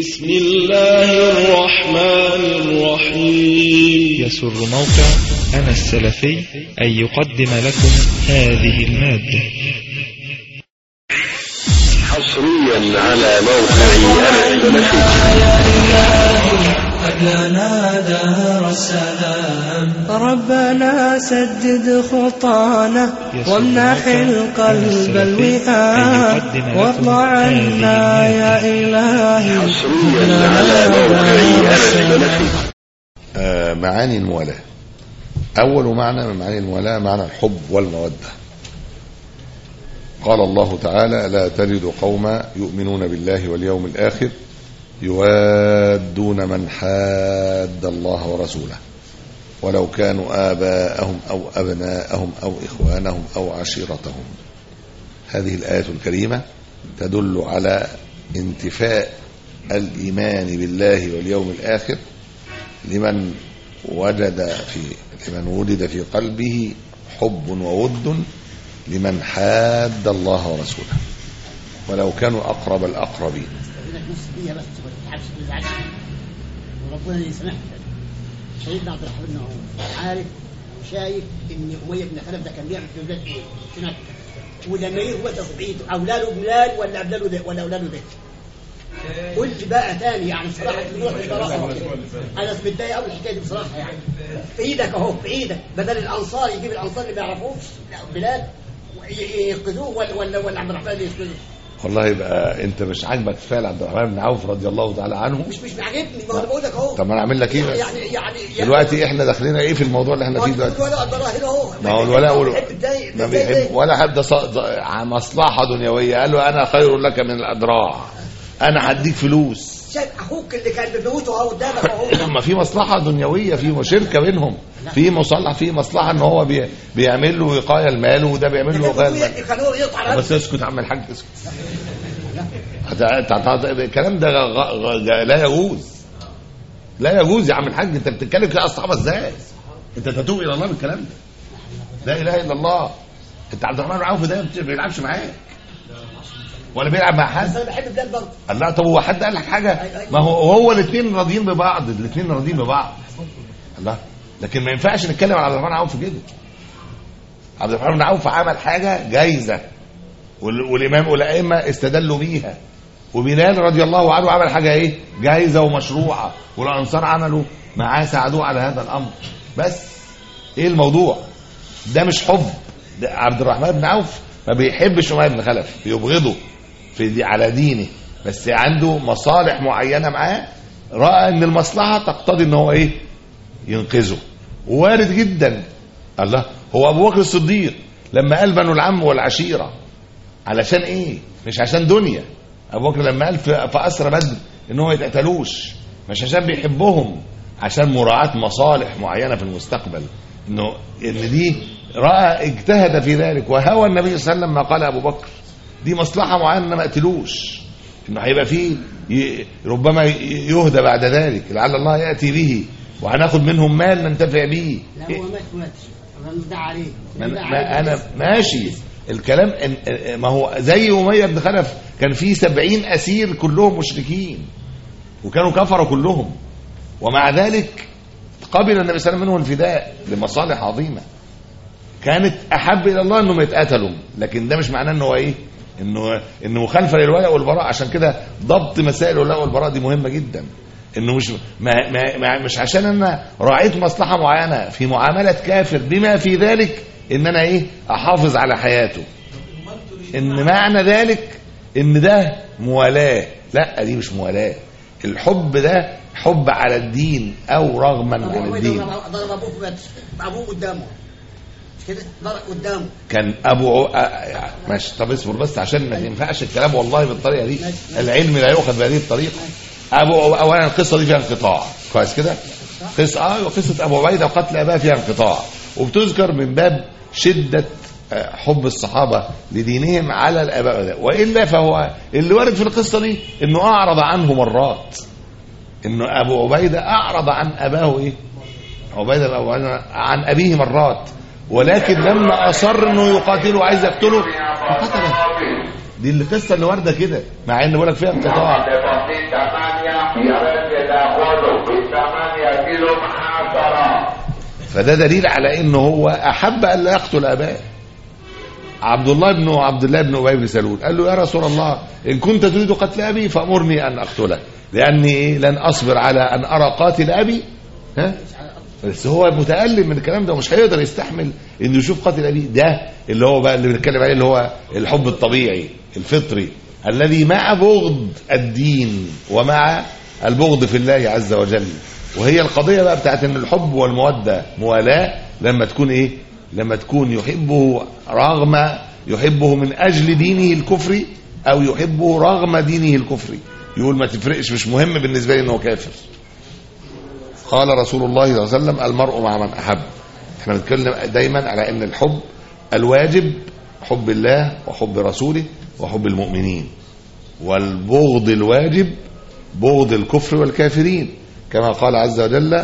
بسم الله الرحمن الرحيم يسر موقع أنا السلفي أن يقدم لكم هذه المادة حصريا على موقع أنا السلفي قد لنا دار السلام ربنا سدد خطانا وامنح القلب الوئام وارض عنا يا إلهي حصريا على موقع أنا السلفي آه، معاني الموالاة أول معنى من معاني الموالاة معنى الحب والمودة قال الله تعالى لا تجد قوما يؤمنون بالله واليوم الآخر يوادون من حاد الله ورسوله ولو كانوا آباءهم أو أبناءهم أو إخوانهم أو عشيرتهم هذه الآية الكريمة تدل على انتفاء الإيمان بالله واليوم الآخر لمن وجد في لمن وجد في قلبه حب وود لمن حاد الله ورسوله ولو كانوا أقرب الأقربين لك نص دقيقة بس ما تتعبش ما تزعلش وربنا يسامحك سيدنا عبد الرحمن بن عوف عارف وشايف ان اميه بن خلف ده كان بيعمل في بلاد ايه؟ في مكه ولما يجي وقت بعيد اولاده بلال ولا اولاده ده ولا اولاده ده قول لي بقى تاني يعني صراحه نروح بصراحه انا متضايق قوي الحكايه دي بصراحه يعني في ايدك اهو في ايدك بدل الانصار يجيب الانصار اللي ما يعرفوش لا، بلال وي- ينقذوه ولا ولا ولا عبد الرحمن اللي ينقذه والله يبقى انت مش عاجبك فعل عبد الرحمن بن عوف رضي الله تعالى عنه مش مش عاجبني ما انا بقول لك اهو طب ما انا اعمل لك ايه بس يعني يعني دلوقتي احنا داخلين ايه في الموضوع اللي احنا فيه دلوقتي ولا البراهين اهو ما هو الولاء وال- بيحب الداي- ما الداي- بيحب ولا حد ص- ض- مصلحة دنيوية قال له أنا خير لك من الأدراع أنا هديك فلوس شايف اخوك اللي كان بيموته اهو قدامك اهو ما في مصلحة دنيوية في شركة بينهم في مصلحة في مصلحة ان هو بي بيعمل له وقاية المال وده بيعمل له وقاية المال كان هو يقطع بس اسكت يا عم الحاج اسكت هت- هت- هت- الكلام ده غ- غ- غ- لا يجوز لا يجوز يا عم الحاج انت بتتكلم كده الصحابه ازاي انت تتوب الى الله بالكلام ده لا اله الا الله انت عبد الرحمن بن عوف ده ما بيلعبش معاك ولا بيلعب مع حد بس انا بحب بلال برضه قال لا طب هو حد قال لك حاجه ما هو هو الاثنين راضيين ببعض الاثنين راضيين ببعض الله لكن ما ينفعش نتكلم على عبد الرحمن بن عوف كده عبد الرحمن بن عوف عمل حاجه جايزه وال- والامام والائمه استدلوا بيها وبلال رضي الله عنه عمل حاجه ايه جايزه ومشروعه والانصار عملوا معاه ساعدوه على هذا الامر بس ايه الموضوع ده مش حب ده عبد الرحمن بن عوف ما بيحبش اميه بن خلف بيبغضه في دي على دينه بس عنده مصالح معينه معاه راى ان المصلحه تقتضي ان هو ايه ينقذه وارد جدا الله هو ابو بكر الصديق لما قال بنو العم والعشيره علشان ايه مش عشان دنيا ابو بكر لما قال في في اسرى بدر ان هو ما يتقتلوش مش عشان بيحبهم عشان مراعاه مصالح معينه في المستقبل انه ان دي راى اجتهد في ذلك وهوى النبي صلى الله عليه وسلم ما قال ابو بكر دي مصلحه معينه ما قتلوش انه هيبقى فيه ي- ربما ي- يهدى بعد ذلك لعل الله ياتي به وهناخد منهم مال ننتفع به لا هو مات مات انا مدعي عليه ما مدعي ما عليه. انا ماشي الكلام إن- ما هو زي أمية بن خلف كان في سبعين أسير كلهم مشركين وكانوا كفروا كلهم ومع ذلك قبل النبي صلى الله عليه وسلم منهم الفداء لمصالح عظيمة كانت أحب إلى الله أنهم يتقتلوا لكن ده مش معناه أنه إيه انه انه مخالفه للولاء والبراء عشان كده ضبط مسائل الولاء والبراء دي مهمه جدا انه مش ما ما ما مش عشان انا راعيت مصلحه معينه في معامله كافر بما في ذلك ان انا ايه احافظ على حياته ان معنى ذلك ان ده موالاه لا دي مش موالاه الحب ده حب على الدين او رغما عن هو الدين ضرب ضرب ابوه في بدر ابوه قدامه مش كده ضرب قدامه كان ابو عو... آه، ماشي طب اصبر بس عشان ما ينفعش الكلام والله بالطريقه دي العلم لا يؤخذ بهذه الطريقه ابو اولا القصه دي فيها انقطاع كويس كده قصه اه قصه ابو عبيده وقتل اباه فيها انقطاع وبتذكر من باب شده آه، حب الصحابه لدينهم على الاباء ده. والا فهو اللي وارد في القصه دي انه اعرض عنه مرات انه ابو عبيده اعرض عن اباه ايه عبيده بن أبو عبيدة عن ابيه مرات ولكن لما اصر انه يقاتله وعايز يقتله قتله دي القصه اللي وارده كده مع ان بقول لك فيها انقطاع يا ريت تاخذه بثمانية كيلو محاصرة فده دليل على انه هو احب ان لا يقتل اباه عبد الله بن عبد الله بن ابي بن سلول قال له يا رسول الله ان كنت تريد قتل ابي فامرني ان اقتله لاني إيه لن اصبر على ان ارى قاتل ابي ها بس هو متألم من الكلام ده ومش هيقدر يستحمل انه يشوف قاتل ابيه ده اللي هو بقى اللي بنتكلم عليه اللي هو الحب الطبيعي الفطري الذي مع بغض الدين ومع البغض في الله عز وجل وهي القضية بقى بتاعت ان الحب والمودة موالاة لما تكون ايه لما تكون يحبه رغم يحبه من اجل دينه الكفري او يحبه رغم دينه الكفري يقول ما تفرقش مش مهم بالنسبة لي انه كافر قال رسول الله صلى الله عليه وسلم المرء مع من احب احنا بنتكلم دايما على ان الحب الواجب حب الله وحب رسوله وحب المؤمنين والبغض الواجب بغض الكفر والكافرين كما قال عز وجل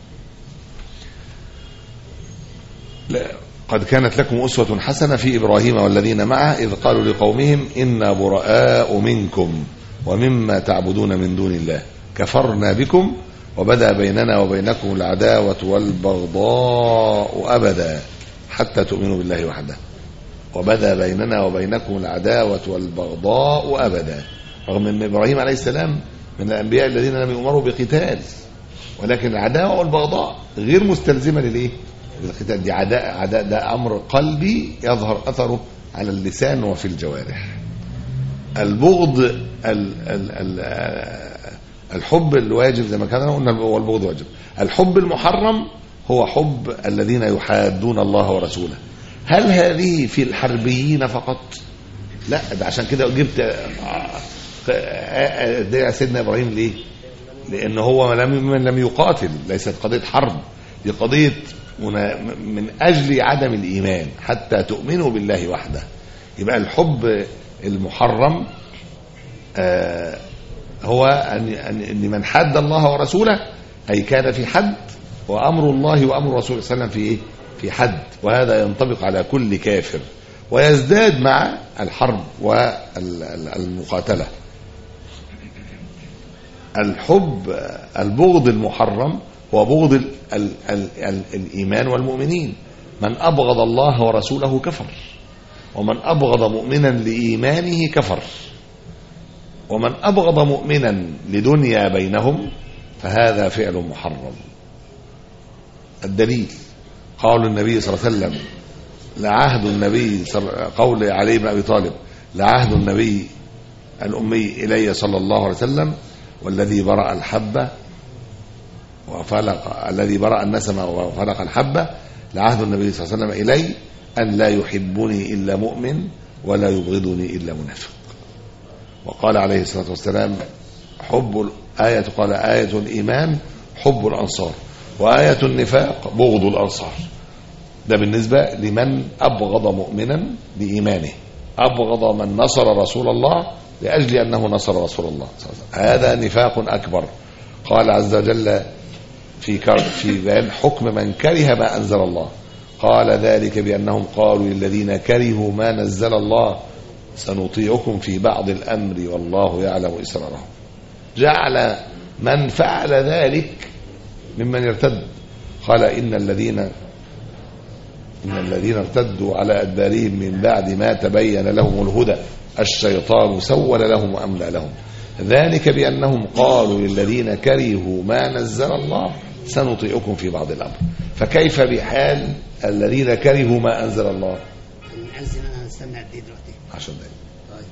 لا قد كانت لكم أسوة حسنة في إبراهيم والذين معه إذ قالوا لقومهم إنا براء منكم ومما تعبدون من دون الله كفرنا بكم وبدا بيننا وبينكم العداوة والبغضاء أبدا حتى تؤمنوا بالله وحده وبدا بيننا وبينكم العداوة والبغضاء أبدا رغم أن إبراهيم عليه السلام من الأنبياء الذين لم يؤمروا بقتال ولكن العداوة والبغضاء غير مستلزمة للإيه؟ للقتال دي عداء عداء ده أمر قلبي يظهر أثره على اللسان وفي الجوارح البغض ال ال ال الحب الواجب زي ما كان قلنا هو البغض واجب الحب المحرم هو حب الذين يحادون الله ورسوله هل هذه في الحربيين فقط لا ده عشان كده جبت ده سيدنا ابراهيم ليه لان هو لم من لم يقاتل ليست قضيه حرب دي قضيه من اجل عدم الايمان حتى تؤمنوا بالله وحده يبقى الحب المحرم آه هو ان ان من حد الله ورسوله اي كان في حد وامر الله وامر رسوله صلى الله عليه وسلم في ايه في حد وهذا ينطبق على كل كافر ويزداد مع الحرب والمقاتله الحب البغض المحرم هو بغض ال ال ال ال الايمان والمؤمنين من ابغض الله ورسوله كفر ومن ابغض مؤمنا لايمانه كفر ومن ابغض مؤمنا لدنيا بينهم فهذا فعل محرم الدليل قول النبي صلى الله عليه وسلم لعهد النبي قول علي بن ابي طالب لعهد النبي الامي الي صلى الله عليه وسلم والذي برأ الحبة وفلق الذي برأ النسمة وفلق الحبة لعهد النبي صلى الله عليه وسلم إلي أن لا يحبني إلا مؤمن ولا يبغضني إلا منافق وقال عليه الصلاة والسلام حب آية قال آية الإيمان حب الأنصار وآية النفاق بغض الأنصار ده بالنسبة لمن أبغض مؤمنا بإيمانه أبغض من نصر رسول الله لأجل أنه نصر رسول الله صلى الله عليه وسلم هذا نفاق أكبر قال عز وجل في في بيان حكم من كره ما أنزل الله قال ذلك بأنهم قالوا للذين كرهوا ما نزل الله سنطيعكم في بعض الأمر والله يعلم إسرارهم جعل من فعل ذلك ممن يرتد قال إن الذين إن الذين ارتدوا على أدبارهم من بعد ما تبين لهم الهدى الشيطان سول لهم وأملى لهم ذلك بأنهم قالوا للذين كرهوا ما نزل الله سنطيعكم في بعض الأمر فكيف بحال الذين كرهوا ما أنزل الله نعزم انا هستنى قد ايه دلوقتي عشان دقيقة طيب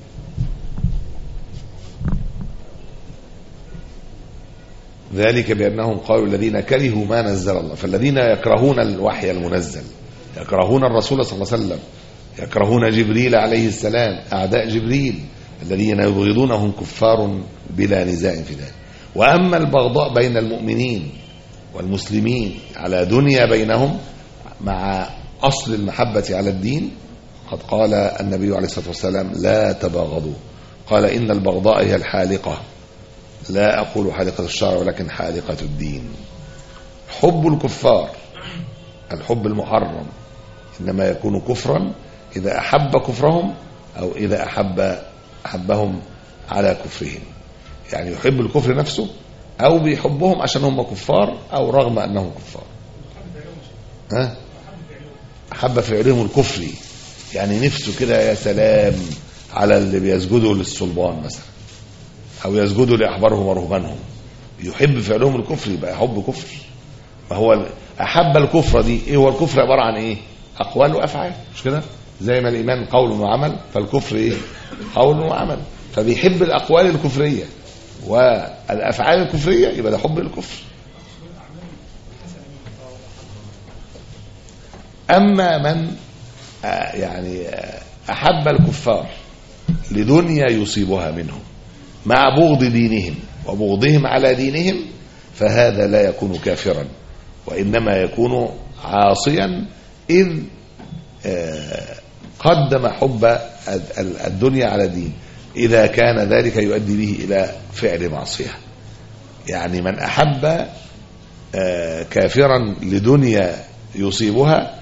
ذلك بأنهم قالوا الذين كرهوا ما نزل الله فالذين يكرهون الوحي المنزل يكرهون الرسول صلى الله عليه وسلم يكرهون جبريل عليه السلام أعداء جبريل الذين يبغضونهم كفار بلا نزاع في ذلك وأما البغضاء بين المؤمنين والمسلمين على دنيا بينهم مع أصل المحبة على الدين قد قال النبي عليه الصلاة والسلام لا تباغضوا قال إن البغضاء هي الحالقة لا أقول حالقة الشرع ولكن حالقة الدين حب الكفار الحب المحرم إنما يكون كفرا إذا أحب كفرهم أو إذا أحب أحبهم على كفرهم يعني يحب الكفر نفسه او بيحبهم عشان هم كفار او رغم انهم كفار ها احب فعلهم الكفري يعني نفسه كده يا سلام على اللي بيسجدوا للصلبان مثلا او يسجدوا لاحبارهم ورهبانهم يحب فعلهم الكفر يبقى حب كفر ما هو احب الكفر دي ايه هو الكفر عباره عن ايه اقوال وافعال مش كده زي ما الايمان قول وعمل فالكفر ايه قول وعمل فبيحب الاقوال الكفريه والافعال الكفريه يبقى ده حب الكفر اما من آه، يعني آه، احب الكفار لدنيا يصيبها منهم مع بغض دينهم وبغضهم على دينهم فهذا لا يكون كافرا وانما يكون عاصيا اذ آه، قدم حب ال- ال- الدنيا على الدين اذا كان ذلك يؤدي به الى فعل معصيه يعني من احب آه، كافرا لدنيا يصيبها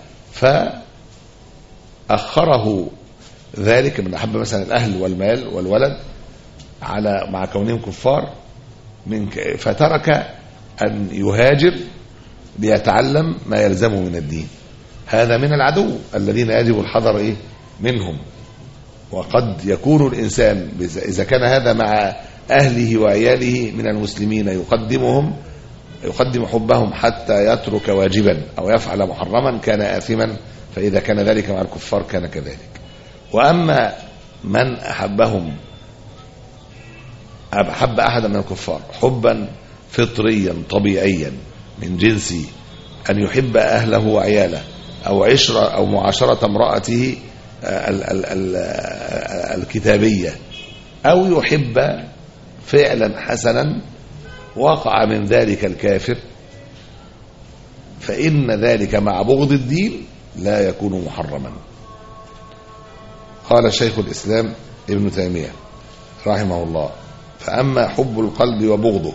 فاخره ذلك من احب مثلا الاهل والمال والولد على مع كونهم كفار من ك- فترك ان يهاجر ليتعلم ما يلزمه من الدين هذا من العدو الذين يجب الحذر ايه منهم وقد يكون الانسان بز- اذا كان هذا مع اهله وعياله من المسلمين يقدمهم يقدم حبهم حتى يترك واجبا او يفعل محرما كان اثما فاذا كان ذلك مع الكفار كان كذلك واما من احبهم أحب أحدا من الكفار حبا فطريا طبيعيا من جنس أن يحب أهله وعياله أو عشرة أو معاشرة امرأته آه، ال- ال- ال- آه، الكتابية أو يحب فعلا حسنا وقع من ذلك الكافر فإن ذلك مع بغض الدين لا يكون محرما قال شيخ الإسلام ابن تيمية رحمه الله فأما حب القلب وبغضه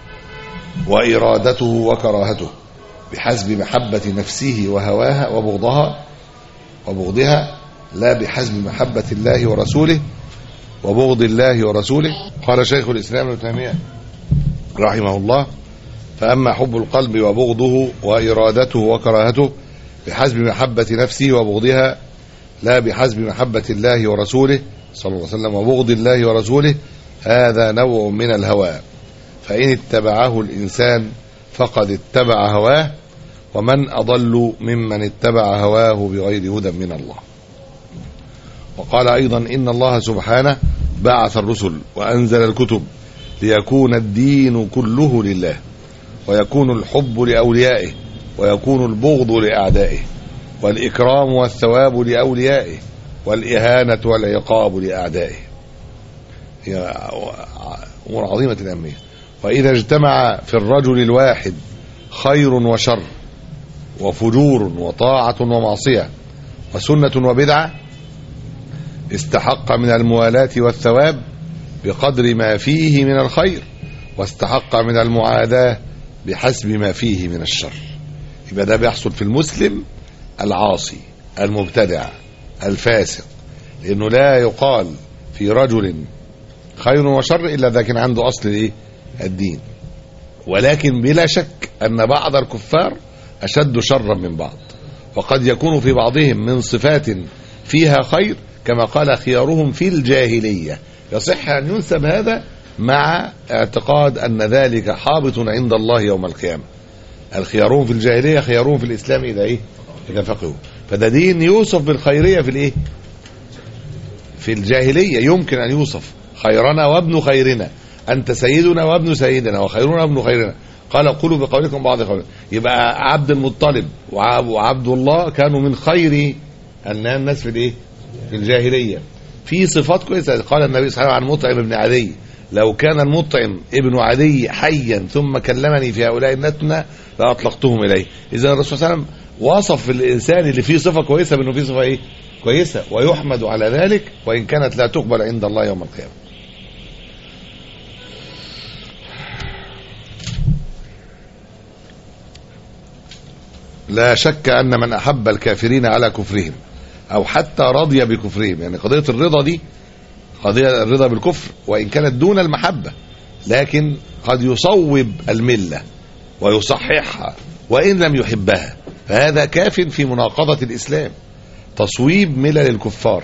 وإرادته وكراهته بحسب محبة نفسه وهواها وبغضها وبغضها لا بحسب محبة الله ورسوله وبغض الله ورسوله قال شيخ الإسلام ابن تيمية رحمه الله فأما حب القلب وبغضه وإرادته وكراهته بحسب محبة نفسه وبغضها لا بحسب محبة الله ورسوله صلى الله عليه وسلم وبغض الله ورسوله هذا نوع من الهوى فإن اتبعه الإنسان فقد اتبع هواه ومن أضل ممن اتبع هواه بغير هدى من الله وقال أيضا إن الله سبحانه بعث الرسل وأنزل الكتب ليكون الدين كله لله ويكون الحب لأوليائه ويكون البغض لأعدائه والإكرام والثواب لأوليائه والإهانة والعقاب لأعدائه هي أمور عظيمة الأهمية وإذا اجتمع في الرجل الواحد خير وشر وفجور وطاعة ومعصية وسنة وبدعة استحق من الموالاة والثواب بقدر ما فيه من الخير واستحق من المعاداة بحسب ما فيه من الشر يبقى ده بيحصل في المسلم العاصي المبتدع الفاسق لأنه لا يقال في رجل خير وشر إلا إذا كان عنده أصل إيه؟ الدين ولكن بلا شك أن بعض الكفار أشد شرا من بعض وقد يكون في بعضهم من صفات فيها خير كما قال خيارهم في الجاهلية يصح أن ينسب هذا مع اعتقاد أن ذلك حابط عند الله يوم القيامة الخيارون في الجاهلية خيارون في الإسلام إذا إيه إذا فقهوا فده دين يوصف بالخيرية في الإيه في الجاهلية يمكن أن يوصف خيرنا وابن خيرنا أنت سيدنا وابن سيدنا وخيرنا وابن خيرنا قال قولوا بقولكم بعض قول يبقى عبد المطلب وعب- وعبد الله كانوا من خير الناس في الايه في الجاهلية في صفات كويسة قال النبي صلى الله عليه وسلم عن مطعم بن عدي لو كان المطعم ابن عدي حيا ثم كلمني في هؤلاء النتنة لأطلقتهم إليه إذا الرسول صلى الله عليه وسلم وصف الإنسان اللي فيه صفة كويسة بأنه فيه صفة إيه كويسة ويحمد على ذلك وإن كانت لا تقبل عند الله يوم القيامة لا شك أن من أحب الكافرين على كفرهم أو حتى رضي بكفرهم يعني قضية الرضا دي قضية الرضا بالكفر وإن كانت دون المحبة لكن قد يصوب الملة ويصححها وإن لم يحبها فهذا كاف في مناقضة الإسلام تصويب ملل الكفار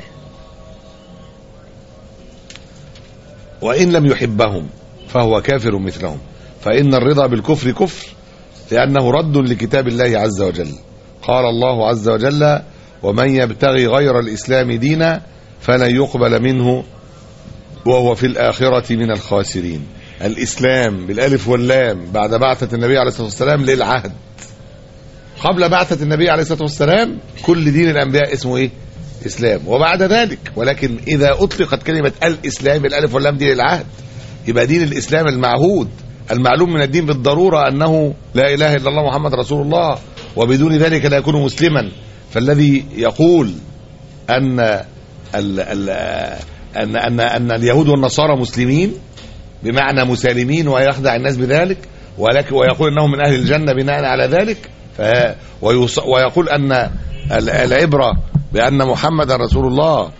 وإن لم يحبهم فهو كافر مثلهم فإن الرضا بالكفر كفر لأنه رد لكتاب الله عز وجل قال الله عز وجل ومن يبتغي غير الإسلام دينا فلن يقبل منه وهو في الآخرة من الخاسرين الإسلام بالألف واللام بعد بعثة النبي عليه الصلاة والسلام للعهد قبل بعثة النبي عليه الصلاة والسلام كل دين الأنبياء اسمه إيه إسلام وبعد ذلك ولكن إذا أطلقت كلمة الإسلام بالألف واللام دي للعهد يبقى دين الإسلام المعهود المعلوم من الدين بالضرورة أنه لا إله إلا الله محمد رسول الله وبدون ذلك لا يكون مسلما فالذي يقول أن ال ال أن أن أن اليهود والنصارى مسلمين بمعنى مسالمين ويخدع الناس بذلك ولكن ويقول انهم من اهل الجنه بناء على ذلك ف ويص ويقول ان ال- العبره بان محمدا رسول الله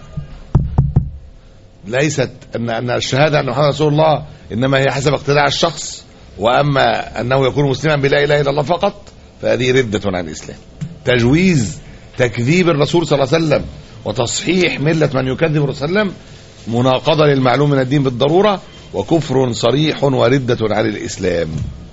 ليست ان ان الشهاده ان محمد رسول الله انما هي حسب اقتناع الشخص واما انه يكون مسلما بلا اله الا الله فقط فهذه رده عن الاسلام تجويز تكذيب الرسول صلى الله عليه وسلم وتصحيح مله من يكذب الرسول صلى الله عليه وسلم مناقضه للمعلوم من الدين بالضروره وكفر صريح ورده عن الاسلام